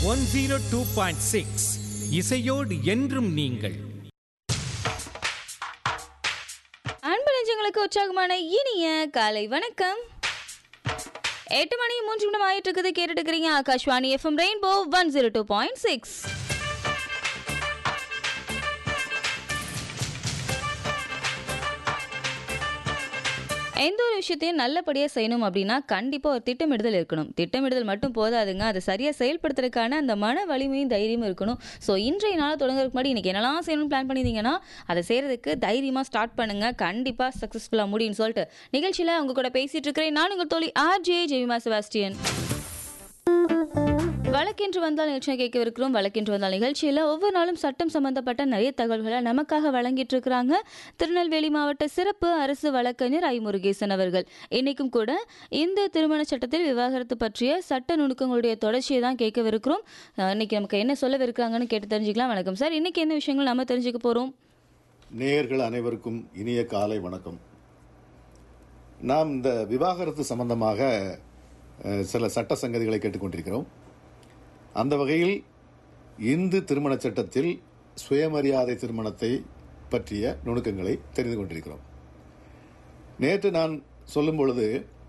one zero two point six இசையோடு என்றும் நீங்கள் அன்பு நெஞ்சங்களுக்கு உற்சாகமான இனிய காலை வணக்கம் எட்டு மணி மூன்று நிமிடம் ஆயிட்டு இருக்குது கேட்டுட்டு இருக்கிறீங்க Akashvani FM rainbow one zero two point six எந்த ஒரு விஷயத்தையும் நல்லபடியாக செய்யணும் அப்படின்னா கண்டிப்பாக ஒரு திட்டமிடுதல் இருக்கணும் திட்டமிடுதல் மட்டும் போதாதுங்க அதை சரியாக செயல்படுத்துறதுக்கான அந்த மன வலிமையும் தைரியமும் இருக்கணும் ஸோ இன்றைய நாள் தொடங்குறதுக்கு முன்னாடி இன்றைக்கி என்னெல்லாம் செய்யணும்னு பிளான் பண்ணியிருந்தீங்கன்னா அதை செய்கிறதுக்கு தைரியமாக ஸ்டார்ட் பண்ணுங்கள் கண்டிப்பாக சக்ஸஸ்ஃபுல்லாக முடியும்னு சொல்லிட்டு நிகழ்ச்சியில் அவங்க கூட பேசிகிட்டு இருக்கிறேன் நான் உங்கள் தோழி ஆர்ஜே ஜெய்மா செபாஸ்டியன் வழக்கென்று வந்தால் நிகழ்ச்சியை கேட்கவிருக்கிறோம் வழக்கென்று வந்தால் நிகழ்ச்சியில் ஒவ்வொரு நாளும் சட்டம் சம்பந்தப்பட்ட நிறைய தகவல்களை நமக்காக வழங்கிட்டு இருக்கிறாங்க திருநெல்வேலி மாவட்ட சிறப்பு அரசு வழக்கறிஞர் ஐ முருகேசன் அவர்கள் இன்னைக்கும் கூட இந்த திருமண சட்டத்தில் விவாகரத்து பற்றிய சட்ட நுணுக்கங்களுடைய தொடர்ச்சியை தான் கேட்கவிருக்கிறோம் அஹ் இன்னைக்கு நமக்கு என்ன சொல்லவிருக்காங்கன்னு கேட்டு தெரிஞ்சுக்கலாம் வணக்கம் சார் இன்னைக்கு என்ன விஷயங்கள் நம்ம தெரிஞ்சுக்க போறோம் நேயர்கள் அனைவருக்கும் இனிய காலை வணக்கம் நாம் இந்த விவாகரத்து சம்பந்தமாக அஹ், சில சட்ட சங்கதிகளை கேட்டுக்கொண்டிருக்கிறோம் அந்த வகையில் இந்து திருமணச் சட்டத்தில் சுயமரியாதை திருமணத்தை பற்றிய நுணுக்கங்களை தெரிந்து கொண்டிருக்கிறோம் நேற்று நான் சொல்லும் பொழுது